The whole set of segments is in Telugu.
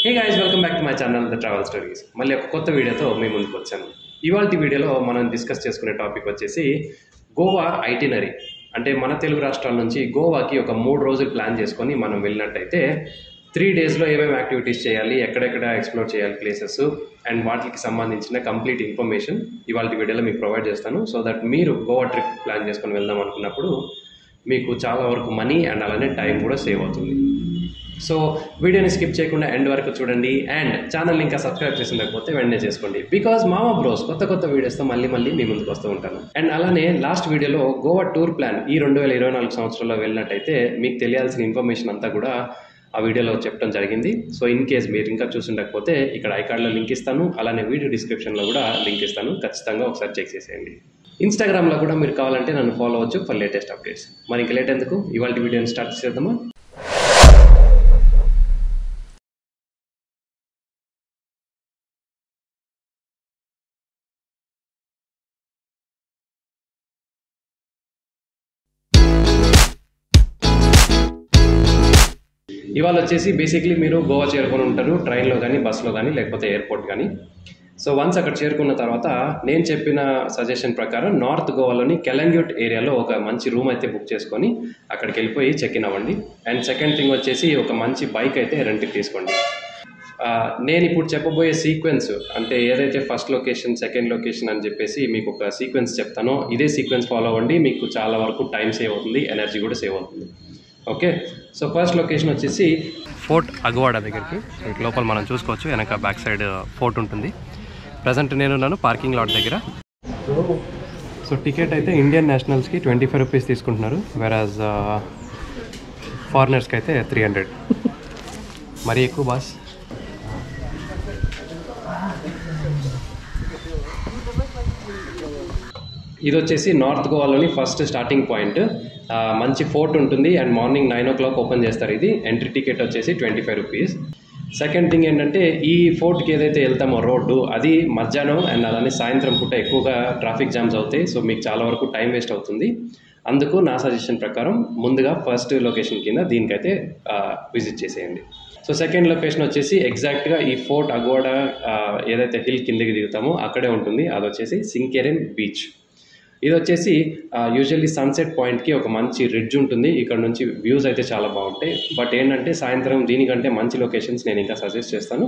hey guys welcome back to my channel the travel stories మళ్ళీ ఒక కొత్త వీడియోతో మీ ముందుకు వచ్చాను ఇవాళ వీడియోలో మనం డిస్కస్ చేసుకునే టాపిక్ వచ్చేసి గోవా ఐటినరీ అంటే మన తెలుగు రాష్ట్రాల నుంచి గోవాకి ఒక మూడు రోజులు ప్లాన్ చేసుకొని మనం వెళ్ళినట్టయితే త్రీ డేస్లో ఏమేమి యాక్టివిటీస్ చేయాలి ఎక్కడెక్కడ ఎక్స్ప్లోర్ చేయాలి ప్లేసెస్ అండ్ వాటికి సంబంధించిన కంప్లీట్ ఇన్ఫర్మేషన్ ఇవాళ వీడియోలో మీకు ప్రొవైడ్ చేస్తాను సో దట్ మీరు గోవా ట్రిప్ ప్లాన్ చేసుకొని వెళ్దాం అనుకున్నప్పుడు మీకు చాలా వరకు మనీ అండ్ అలానే టైం కూడా సేవ్ అవుతుంది సో వీడియోని స్కిప్ చేయకుండా ఎండ్ వరకు చూడండి అండ్ ఛానల్ ఇంకా సబ్స్క్రైబ్ చేసి ఉండకపోతే వెంటనే చేసుకోండి బికాజ్ మామా బ్రోస్ కొత్త కొత్త వీడియోస్తో మళ్ళీ మళ్ళీ మీ ముందుకు వస్తూ ఉంటాను అండ్ అలానే లాస్ట్ వీడియోలో గోవా టూర్ ప్లాన్ ఈ రెండు వేల ఇరవై నాలుగు సంవత్సరంలో వెళ్ళినట్టయితే మీకు తెలియాల్సిన ఇన్ఫర్మేషన్ అంతా కూడా ఆ వీడియోలో చెప్పడం జరిగింది సో ఇన్ కేస్ మీరు ఇంకా చూసుండకపోతే ఇక్కడ ఐకార్డ్లో లింక్ ఇస్తాను అలానే వీడియో డిస్క్రిప్షన్లో కూడా లింక్ ఇస్తాను ఖచ్చితంగా ఒకసారి చెక్ చేసేయండి ఇన్స్టాగ్రామ్లో కూడా మీరు కావాలంటే నన్ను ఫాలో అవ్వచ్చు ఫర్ లేటెస్ట్ అప్డేట్స్ మరి ఇంకా లేట్ ఎందుకు ఇవాళ వీడియోని స్టార్ట్ చేద్దామా ఇవాళ వచ్చేసి బేసిక్లీ మీరు గోవా చేరుకొని ఉంటారు ట్రైన్లో కానీ బస్సులో కానీ లేకపోతే ఎయిర్పోర్ట్ కానీ సో వన్స్ అక్కడ చేరుకున్న తర్వాత నేను చెప్పిన సజెషన్ ప్రకారం నార్త్ గోవాలోని కెలంగ్యూట్ ఏరియాలో ఒక మంచి రూమ్ అయితే బుక్ చేసుకొని అక్కడికి వెళ్ళిపోయి చెక్ ఇన్ అవ్వండి అండ్ సెకండ్ థింగ్ వచ్చేసి ఒక మంచి బైక్ అయితే రెంట్కి తీసుకోండి ఆ, నేను ఇప్పుడు చెప్పబోయే సీక్వెన్స్ అంటే ఏదైతే ఫస్ట్ లొకేషన్ సెకండ్ లొకేషన్ అని చెప్పేసి మీకు ఒక సీక్వెన్స్ చెప్తానో ఇదే సీక్వెన్స్ ఫాలో అవ్వండి మీకు చాలా వరకు టైం సేవ్ అవుతుంది ఎనర్జీ కూడా సేవ్ అవుతుంది ఓకే సో ఫస్ట్ లొకేషన్ వచ్చేసి ఫోర్ట్ అగవాడ దగ్గరికి ఇటు లోపల మనం చూసుకోవచ్చు వెనక బ్యాక్ సైడ్ ఫోర్ట్ ఉంటుంది ప్రజెంట్ నేనున్నాను పార్కింగ్ లాట్ దగ్గర సో టికెట్ అయితే ఇండియన్ నేషనల్స్కి ట్వంటీ ఫైవ్ రూపీస్ తీసుకుంటున్నారు వెరాజ్ ఫారినర్స్కి అయితే త్రీ హండ్రెడ్ మరీ ఎక్కువ బాస్ ఇది వచ్చేసి నార్త్ గోవాలోని ఫస్ట్ స్టార్టింగ్ పాయింట్ ఆ, మంచి ఫోర్ట్ ఉంటుంది and morning nine o'clock open చేస్తారు ఇది ఎంట్రీ టికెట్ వచ్చేసి twenty five rupees second thing ఏంటంటే ఈ ఫోర్ట్కి ఏదైతే వెళ్తామో రోడ్డు అది మధ్యాహ్నం అండ్ అలానే సాయంత్రం పూట ఎక్కువగా ట్రాఫిక్ జామ్స్ అవుతాయి సో మీకు చాలా వరకు టైం వేస్ట్ అవుతుంది అందుకు నా సజెషన్ ప్రకారం ముందుగా ఫస్ట్ లొకేషన్ కింద దీనికైతే విజిట్ చేసేయండి సో సెకండ్ లొకేషన్ వచ్చేసి ఎగ్జాక్ట్గా ఈ ఫోర్ట్ అగోడ ఏదైతే హిల్ కిందకి దిగుతామో అక్కడే ఉంటుంది అది వచ్చేసి సింకెరెన్ బీచ్ ఇది వచ్చేసి యూజువల్లీ సన్సెట్ పాయింట్కి ఒక మంచి రిడ్జ్ ఉంటుంది ఇక్కడ నుంచి వ్యూస్ అయితే చాలా బాగుంటాయి బట్ ఏంటంటే సాయంత్రం దీనికంటే మంచి లొకేషన్స్ నేను ఇంకా సజెస్ట్ చేస్తాను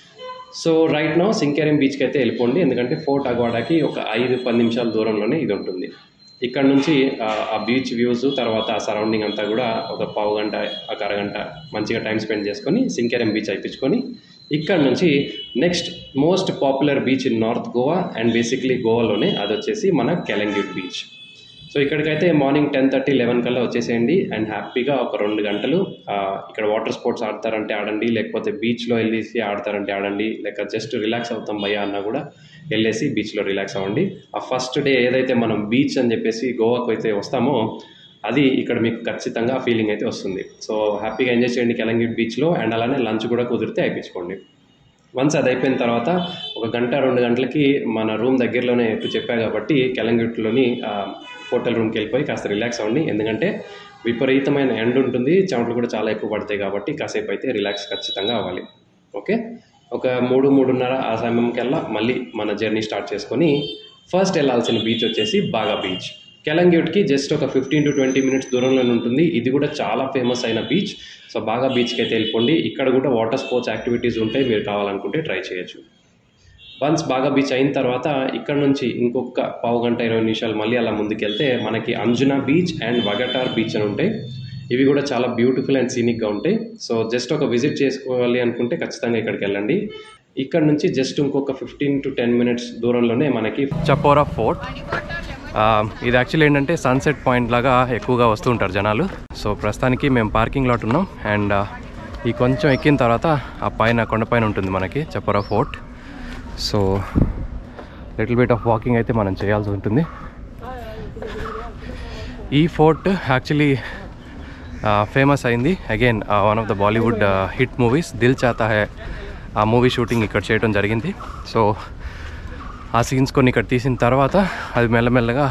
సో రైట్ నో సింకెరెం బీచ్కి అయితే వెళ్ళిపోండి ఎందుకంటే ఫోర్ట్ అగవాడాకి ఒక ఐదు పది నిమిషాల దూరంలోనే ఇది ఉంటుంది ఇక్కడ నుంచి ఆ, ఆ బీచ్ వ్యూస్ తర్వాత ఆ సరౌండింగ్ అంతా కూడా ఒక పావు గంట ఒక అరగంట మంచిగా టైం స్పెండ్ చేసుకొని సింకెరెం బీచ్ అయిపించుకొని ఇక్కడ నుంచి next most popular beach in north Goa and basically గోవాలోనే అది వచ్చేసి మన కెలంగ్యూట్ బీచ్ సో ఇక్కడికైతే మార్నింగ్ టెన్ థర్టీ లెవెన్ కల్లా వచ్చేసేయండి అండ్ హ్యాపీగా ఒక రెండు గంటలు ఆ, ఇక్కడ వాటర్ స్పోర్ట్స్ ఆడతారంటే ఆడండి లేకపోతే బీచ్లో వెళ్ళేసి ఆడతారంటే ఆడండి లేక జస్ట్ రిలాక్స్ అవుతాం భయ్యా అన్నా కూడా వెళ్ళేసి బీచ్లో రిలాక్స్ అవ్వండి ఆ ఫస్ట్ డే ఏదైతే మనం బీచ్ అని చెప్పేసి గోవాకు అయితే వస్తామో అది ఇక్కడ మీకు ఖచ్చితంగా ఫీలింగ్ అయితే వస్తుంది సో హ్యాపీగా ఎంజాయ్ చేయండి కెలంగిట్ బీచ్లో అండ్ అలానే లంచ్ కూడా కుదిరితే అయిపించుకోండి వన్స్ అది అయిపోయిన తర్వాత ఒక గంట రెండు గంటలకి మన రూమ్ దగ్గరలోనే ఎటు చెప్పా కాబట్టి కెలంగిట్లోని హోటల్ రూమ్కి వెళ్ళిపోయి కాస్త రిలాక్స్ అవ్వండి ఎందుకంటే విపరీతమైన ఎండ్ ఉంటుంది చెమటలు కూడా చాలా ఎక్కువ పడతాయి కాబట్టి కాసేపు అయితే రిలాక్స్ ఖచ్చితంగా అవ్వాలి ఓకే ఒక మూడు మూడున్నర ఆ సమయంకల్లా మళ్ళీ మన జర్నీ స్టార్ట్ చేసుకొని ఫస్ట్ వెళ్ళాల్సిన బీచ్ వచ్చేసి బాగా బీచ్ కెలంగ్యూట్కి జస్ట్ ఒక ఫిఫ్టీన్ టు ట్వంటీ మినిట్స్ దూరంలోనే ఉంటుంది ఇది కూడా చాలా ఫేమస్ అయిన బీచ్ సో బాగా బీచ్కి అయితే వెళ్ళిపోండి ఇక్కడ కూడా వాటర్ స్పోర్ట్స్ యాక్టివిటీస్ ఉంటాయి మీరు కావాలనుకుంటే ట్రై చేయొచ్చు వన్స్ బాగా బీచ్ అయిన తర్వాత ఇక్కడ నుంచి ఇంకొక పావు గంట ఇరవై నిమిషాలు మళ్ళీ అలా ముందుకెళ్తే మనకి Anjuna beach and Vagator beach అని ఉంటాయి ఇవి కూడా చాలా బ్యూటిఫుల్ అండ్ సీనిక్గా ఉంటాయి సో జస్ట్ ఒక విజిట్ చేసుకోవాలి అనుకుంటే ఖచ్చితంగా ఇక్కడికి వెళ్ళండి ఇక్కడ నుంచి జస్ట్ ఇంకొక ఫిఫ్టీన్ టు టెన్ మినిట్స్ దూరంలోనే మనకి చపోరా ఫోర్ట్ ఇది యాక్చువల్లీ ఏంటంటే సన్సెట్ పాయింట్ లాగా ఎక్కువగా వస్తూ ఉంటారు జనాలు సో ప్రస్తుతానికి మేము పార్కింగ్ లాట్ ఉన్నాం అండ్ ఈ కొంచెం ఎక్కిన తర్వాత ఆ పైన కొండపైన ఉంటుంది మనకి Chapora fort so little bit of walking అయితే మనం చేయాల్సి ఉంటుంది ఈ ఫోర్ట్ యాక్చువల్లీ ఫేమస్ అయింది again one of the Bollywood hit movies Dil Chahta Hai ఆ మూవీ షూటింగ్ ఇక్కడ చేయడం జరిగింది సో ఆ సీన్స్ కొన్ని ఇక్కడ తీసిన తర్వాత అది మెల్లమెల్లగా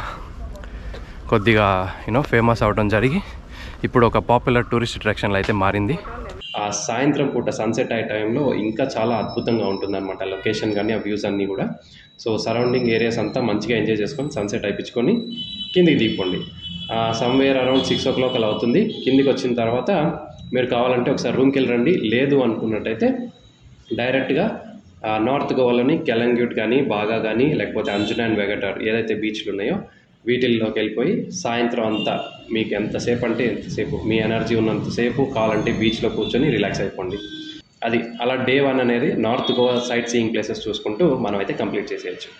కొద్దిగా యూనో ఫేమస్ అవడం జరిగి ఇప్పుడు ఒక పాపులర్ టూరిస్ట్ అట్రాక్షన్లో అయితే మారింది ఆ సాయంత్రం పూట సన్సెట్ అయ్యే టైంలో ఇంకా చాలా అద్భుతంగా ఉంటుందన్నమాట లొకేషన్ కానీ ఆ వ్యూస్ అన్నీ కూడా సో సరౌండింగ్ ఏరియాస్ అంతా మంచిగా ఎంజాయ్ చేసుకొని సన్సెట్ అయిపించుకొని కిందికి దిగిపోండి somewhere around six o'clock అలా అవుతుంది కిందికి వచ్చిన తర్వాత మీరు కావాలంటే ఒకసారి రూమ్కి వెళ్ళి రండి లేదు అనుకున్నట్టయితే డైరెక్ట్గా ఆ, నార్త్ గోవాలోని కెలంగ్యూట్ కానీ బాగా కానీ లేకపోతే అంజునా అండ్ వెగటార్ ఏదైతే బీచ్లు ఉన్నాయో వీటిల్లోకి వెళ్ళిపోయి సాయంత్రం అంతా మీకు ఎంతసేపు అంటే ఎంతసేపు మీ ఎనర్జీ ఉన్నంతసేపు కావాలంటే బీచ్లో కూర్చొని రిలాక్స్ అయిపోండి అది అలా డే వన్ అనేది north Goa sightseeing places చూసుకుంటూ మనం అయితే కంప్లీట్ చేసేయచ్చు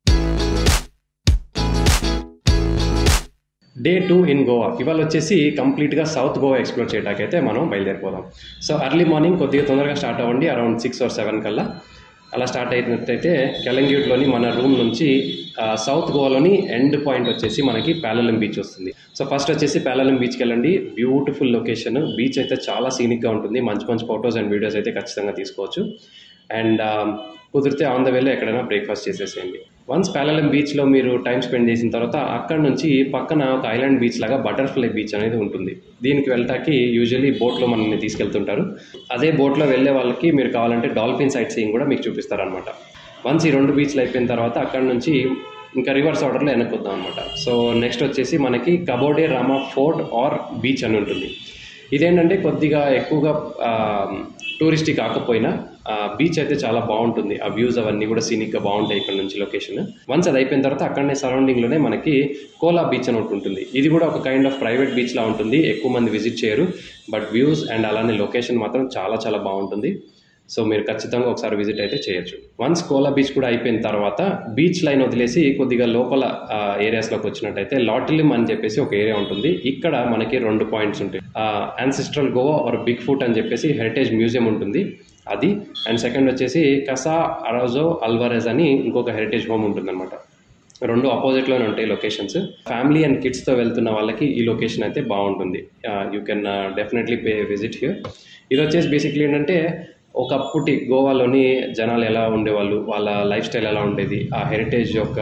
డే టూ ఇన్ గోవా ఇవాళ వచ్చేసి కంప్లీట్గా సౌత్ గోవా ఎక్స్ప్లోర్ చేయడానికి అయితే మనం బయలుదేరిపోదాం సో ఎర్లీ మార్నింగ్ కొద్దిగా తొందరగా స్టార్ట్ అవ్వండి అరౌండ్ సిక్స్ ఆర్ సెవెన్ కల్లా అలా స్టార్ట్ అయినట్టయితే కెలంగ్యూట్లోని మన రూమ్ నుంచి ఆ, సౌత్ గోవాలోని ఎండ్ పాయింట్ వచ్చేసి మనకి ప్యాలలం బీచ్ వస్తుంది సో ఫస్ట్ వచ్చేసి ప్యాలలం బీచ్కి వెళ్ళండి బ్యూటిఫుల్ లొకేషన్ బీచ్ అయితే చాలా సీనిక్గా ఉంటుంది మంచి మంచి ఫొటోస్ అండ్ వీడియోస్ అయితే ఖచ్చితంగా తీసుకోవచ్చు అండ్ కుదిరితే ఆన్ ద వేలో ఎక్కడైనా బ్రేక్ఫాస్ట్ చేసేసేయండి వన్స్ ప్యాలలం బీచ్లో మీరు టైం స్పెండ్ చేసిన తర్వాత అక్కడ నుంచి పక్కన ఒక ఐలాండ్ బీచ్ లాగా బటర్ఫ్లై బీచ్ అనేది ఉంటుంది దీనికి వెళ్ళటానికి యూజువల్లీ బోట్లో మనల్ని తీసుకెళ్తుంటారు అదే బోట్లో వెళ్ళే వాళ్ళకి మీరు కావాలంటే డాల్ఫిన్ సైట్ సీయింగ్ కూడా మీకు చూపిస్తారనమాట వన్స్ ఈ రెండు బీచ్లు అయిపోయిన తర్వాత అక్కడ నుంచి ఇంకా రివర్స్ ఆర్డర్లో వెనక్కొద్దాం అనమాట సో నెక్స్ట్ వచ్చేసి మనకి Cabo de Rama fort or beach అని ఉంటుంది ఇదేంటంటే కొద్దిగా ఎక్కువగా టూరిస్టీ కాకపోయినా బీచ్ అయితే చాలా బాగుంటుంది ఆ వ్యూస్ అవన్నీ కూడా సీనిక్గా బాగుంటాయి ఇక్కడ నుంచి లొకేషన్ వన్స్ అది అయిపోయిన తర్వాత అక్కడనే సరౌండింగ్లోనే మనకి కోలా బీచ్ అని ఒకటి ఉంటుంది ఇది కూడా ఒక కైండ్ ఆఫ్ ప్రైవేట్ బీచ్ లా ఉంటుంది ఎక్కువ మంది విజిట్ చేయరు బట్ వ్యూస్ అండ్ అలానే లొకేషన్ మాత్రం చాలా చాలా బాగుంటుంది సో మీరు ఖచ్చితంగా ఒకసారి విజిట్ అయితే చేయొచ్చు వన్స్ కోలా బీచ్ కూడా అయిపోయిన తర్వాత బీచ్ లైన్ వదిలేసి కొద్దిగా లోపల ఏరియాస్లోకి వచ్చినట్టయితే లాటిలిమ్ అని చెప్పేసి ఒక ఏరియా ఉంటుంది ఇక్కడ మనకి రెండు పాయింట్స్ ఉంటాయి ancestral Goa or big foot అని చెప్పేసి హెరిటేజ్ మ్యూజియం ఉంటుంది అది అండ్ సెకండ్ వచ్చేసి కసా అరోజో అల్వరెజ్ అని ఇంకొక హెరిటేజ్ హోమ్ ఉంటుందన్నమాట రెండు ఆపోజిట్లోనే ఉంటాయి లొకేషన్స్ ఫ్యామిలీ అండ్ కిడ్స్తో వెళ్తున్న వాళ్ళకి ఈ లొకేషన్ అయితే బాగుంటుంది you can definitely pay visit here ఇది వచ్చేసి బేసిక్లీ ఏంటంటే ఒకప్పటి గోవాలోని జనాలు ఎలా ఉండేవాళ్ళు వాళ్ళ లైఫ్ స్టైల్ ఎలా ఉండేది ఆ హెరిటేజ్ యొక్క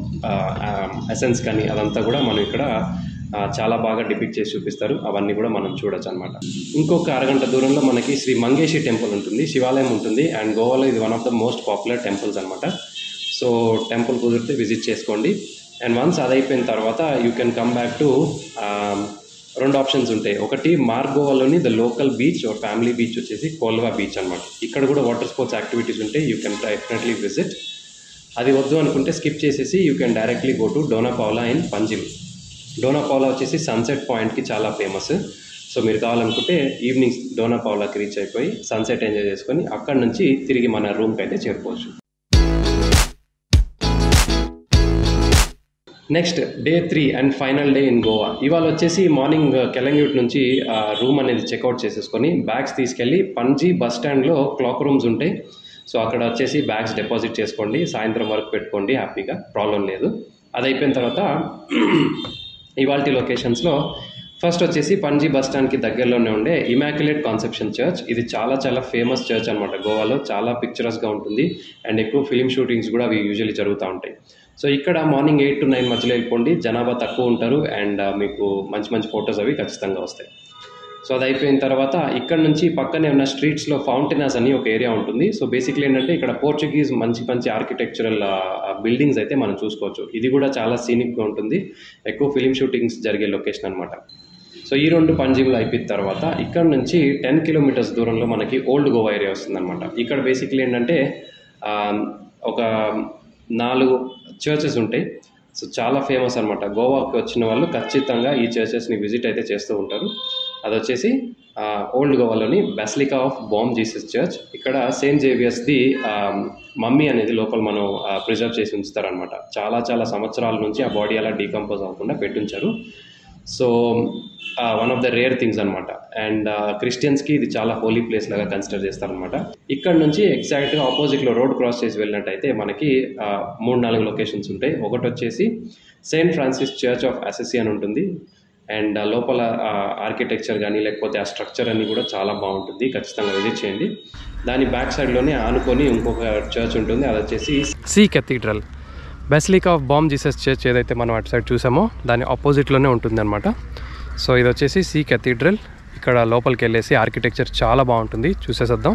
ఎసెన్స్ కానీ అదంతా కూడా మనం ఇక్కడ ఆ, చాలా బాగా డిపిక్ట్ చేసి చూపిస్తారు అవన్నీ కూడా మనం చూడొచ్చు అనమాట ఇంకొక అరగంట దూరంలో మనకి శ్రీ మంగేషి టెంపుల్ ఉంటుంది శివాలయం ఉంటుంది అండ్ గోవాలో ఇది one of the most popular temples అనమాట సో టెంపుల్ కుదిరితే విజిట్ చేసుకోండి అండ్ వన్స్ అది అయిపోయిన తర్వాత you can come back to రెండు ఆప్షన్స్ ఉంటాయి ఒకటి మార్గోవాలోని the local beach or family beach వచ్చేసి కోల్వా బీచ్ అనమాట ఇక్కడ కూడా వాటర్ స్పోర్ట్స్ యాక్టివిటీస్ ఉంటాయి యూ కెన్ డెఫినెట్లీ విజిట్ అది వద్దు అనుకుంటే స్కిప్ చేసేసి you can directly go to Dona Paula in Panjim Dona Paula వచ్చేసి సన్సెట్ పాయింట్కి చాలా ఫేమస్ సో మీరు కావాలనుకుంటే ఈవినింగ్ డోనాపావులాకి రీచ్ అయిపోయి సన్సెట్ ఎంజాయ్ చేసుకొని అక్కడ నుంచి తిరిగి మన రూమ్కి అయితే చేరుకోవచ్చు next day three and final day in Goa ఇవాళ వచ్చేసి మార్నింగ్ కెలంగ్యూట్ నుంచి రూమ్ అనేది చెక్అవుట్ చేసేసుకొని బ్యాగ్స్ తీసుకెళ్ళి పన్జీ బస్ స్టాండ్లో క్లాక్ రూమ్స్ ఉంటాయి సో అక్కడ వచ్చేసి బ్యాగ్స్ డిపాజిట్ చేసుకోండి సాయంత్రం వరకు పెట్టుకోండి హ్యాపీగా ప్రాబ్లం లేదు అది అయిపోయిన తర్వాత ఇవాళ లొకేషన్స్లో ఫస్ట్ వచ్చేసి పన్జీ బస్ స్టాండ్కి దగ్గరలోనే ఉండే ఇమాక్యులేట్ కాన్సెప్షన్ చర్చ్ ఇది చాలా చాలా ఫేమస్ చర్చ్ అనమాట గోవాలో చాలా పిక్చరస్గా ఉంటుంది అండ్ ఎక్కువ ఫిలిం షూటింగ్స్ కూడా అవి యూజువల్లీ జరుగుతూ ఉంటాయి సో ఇక్కడ మార్నింగ్ ఎయిట్ టు నైన్ మధ్యలో వెళ్ళిపోండి జనాభా తక్కువ ఉంటారు అండ్ మీకు మంచి మంచి ఫొటోస్ అవి ఖచ్చితంగా వస్తాయి సో అది అయిపోయిన తర్వాత ఇక్కడ నుంచి పక్కనే ఉన్న స్ట్రీట్స్లో ఫౌంటైనర్స్ అని ఒక ఏరియా ఉంటుంది సో బేసిక్లీ ఏంటంటే ఇక్కడ పోర్చుగీస్ మంచి మంచి ఆర్కిటెక్చరల్ బిల్డింగ్స్ అయితే మనం చూసుకోవచ్చు ఇది కూడా చాలా సీనిక్గా ఉంటుంది ఎక్కువ ఫిలిం షూటింగ్స్ జరిగే లొకేషన్ అనమాట సో ఈ రెండు పంజీములు అయిపోయిన తర్వాత ఇక్కడ నుంచి టెన్ కిలోమీటర్స్ దూరంలో మనకి ఓల్డ్ గోవా ఏరియా వస్తుందన్నమాట ఇక్కడ బేసిక్లీ ఏంటంటే ఆ, ఒక నాలుగు చర్చెస్ ఉంటాయి సో చాలా ఫేమస్ అనమాట గోవాకి వచ్చిన వాళ్ళు ఖచ్చితంగా ఈ చర్చెస్ని విజిట్ అయితే చేస్తూ ఉంటారు అది వచ్చేసి ఆ, ఓల్డ్ గోవాలోని Basilica of Bom Jesus church ఇక్కడ సెయింట్ జేవియర్స్ది ఆ, మమ్మీ అనేది లోపల మనం ప్రిజర్వ్ చేసి ఉంచుతారనమాట చాలా చాలా సంవత్సరాల నుంచి ఆ బాడీ అలా డీకంపోజ్ అవ్వకుండా పెట్టుంచారు so one of the rare things అనమాట అండ్ క్రిస్టియన్స్కి ఇది చాలా హోలీ ప్లేస్ లాగా కన్సిడర్ చేస్తారనమాట ఇక్కడ నుంచి ఎగ్జాక్ట్గా ఆపోజిట్లో రోడ్ క్రాస్ చేసి వెళ్ళినట్టయితే మనకి ఆ, మూడు నాలుగు లొకేషన్స్ ఉంటాయి ఒకటి వచ్చేసి saint Francis church of Assisi అని ఉంటుంది అండ్ ఆ లోపల ఆర్కిటెక్చర్ కానీ లేకపోతే ఆ స్ట్రక్చర్ అన్ని కూడా చాలా బాగుంటుంది ఖచ్చితంగా విజిట్ చేయండి దాని బ్యాక్ సైడ్లోనే ఆనుకొని ఇంకొక చర్చ్ ఉంటుంది అది వచ్చేసి Se cathedral basilica of Bom Jesus church ఏదైతే మనం అటు సైడ్ చూసామో దాని ఆపోజిట్లోనే ఉంటుందన్నమాట సో ఇది వచ్చేసి సి కెథీడ్రల్ ఇక్కడ లోపలికి వెళ్ళేసి ఆర్కిటెక్చర్ చాలా బాగుంటుంది చూసేసేద్దాం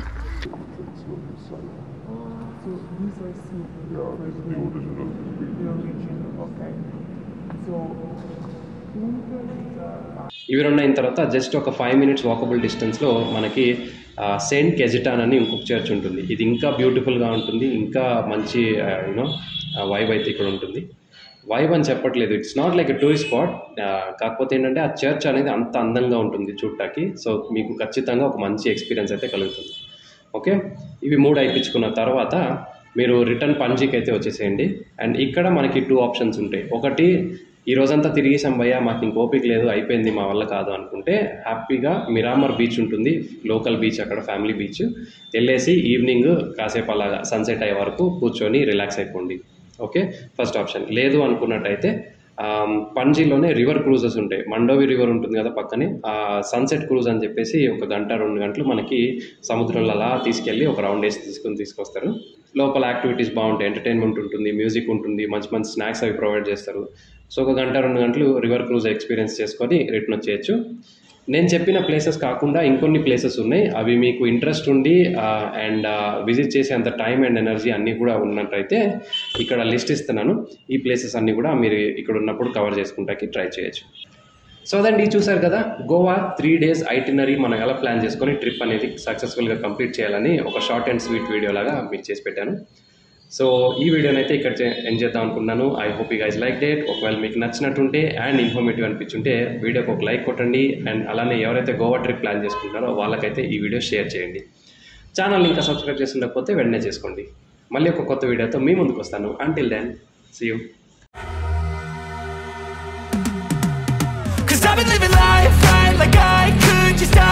ఇవి రెండు అయిన తర్వాత జస్ట్ ఒక ఫైవ్ మినిట్స్ వాకబుల్ డిస్టెన్స్లో మనకి సెయింట్ కెజిటాన్ అని ఇంకొక చర్చ్ ఉంటుంది ఇది ఇంకా బ్యూటిఫుల్గా ఉంటుంది ఇంకా మంచి యూనో వైబ్ అయితే ఇక్కడ ఉంటుంది వైబ్ అని చెప్పట్లేదు it's not like a tourist spot కాకపోతే ఏంటంటే ఆ చర్చ్ అనేది అంత అందంగా ఉంటుంది చూడటానికి సో మీకు ఖచ్చితంగా ఒక మంచి ఎక్స్పీరియన్స్ అయితే కలుగుతుంది ఓకే ఇవి మూడు అయిపించుకున్న తర్వాత మీరు రిటర్న్ పన్జీకి అయితే వచ్చేసేయండి అండ్ ఇక్కడ మనకి టూ ఆప్షన్స్ ఉంటాయి ఒకటి ఈ రోజంతా తిరిగేసాం భయ్యా మాకు ఇంక ఓపిక లేదు అయిపోయింది మా వల్ల కాదు అనుకుంటే హ్యాపీగా మిరామర్ బీచ్ ఉంటుంది లోకల్ బీచ్ అక్కడ ఫ్యామిలీ బీచ్ వెళ్ళేసి ఈవినింగ్ కాసేపు అలాగా సన్సెట్ అయ్యే వరకు కూర్చొని రిలాక్స్ అయిపోండి ఓకే ఫస్ట్ ఆప్షన్ లేదు అనుకున్నట్టయితే ఆమ్, పణజీలోనే రివర్ క్రూజెస్ ఉంటాయి మండోవి రివర్ ఉంటుంది కదా పక్కనే ఆ సన్సెట్ క్రూజ్ అని చెప్పేసి ఒక గంట రెండు గంటలు మనకి సముద్రంలో అలా తీసుకెళ్ళి ఒక రౌండ్ వేసి తీసుకొని తీసుకొస్తారు లోపల యాక్టివిటీస్ బాగుంటాయి ఎంటర్టైన్మెంట్ ఉంటుంది మ్యూజిక్ ఉంటుంది మంచి మంచి స్నాక్స్ అవి ప్రొవైడ్ చేస్తారు సో ఒక గంట రెండు గంటలు రివర్ క్రూజ్ ఎక్స్పీరియన్స్ చేసుకొని రిటర్న్ వచ్చేయచ్చు నేను చెప్పిన ప్లేసెస్ కాకుండా ఇంకొన్ని ప్లేసెస్ ఉన్నాయి అవి మీకు ఇంట్రెస్ట్ ఉండి అండ్ విజిట్ చేసేంత టైం అండ్ ఎనర్జీ అన్నీ కూడా ఉన్నట్టయితే ఇక్కడ లిస్ట్ ఇస్తున్నాను ఈ ప్లేసెస్ అన్నీ కూడా మీరు ఇక్కడ ఉన్నప్పుడు కవర్ చేసుకుంటాకి ట్రై చేయొచ్చు సో అదండి చూసారు కదా గోవా త్రీ డేస్ ఐటినరీ మనం ఎలా ప్లాన్ చేసుకొని ట్రిప్ అనేది సక్సెస్ఫుల్గా కంప్లీట్ చేయాలని ఒక షార్ట్ అండ్ స్వీట్ వీడియో లాగా మీకు చేసి పెట్టాను సో ఈ వీడియోని అయితే ఇక్కడ ఎండ్ చేద్దాం అనుకున్నాను I hope you guys like that ఒకవేళ మీకు నచ్చినట్టుంటే అండ్ ఇన్ఫర్మేటివ్ అనిపించుంటే వీడియోకి ఒక లైక్ కొట్టండి అండ్ అలానే ఎవరైతే గోవా ట్రిప్ ప్లాన్ చేసుకుంటారో వాళ్ళకైతే ఈ వీడియో షేర్ చేయండి ఛానల్ ఇంకా సబ్స్క్రైబ్ చేసి ఉండకపోతే వెంటనే చేసుకోండి మళ్ళీ ఒక కొత్త వీడియోతో మీ ముందుకు వస్తాను until then see you Cause I've been living life right like I could just die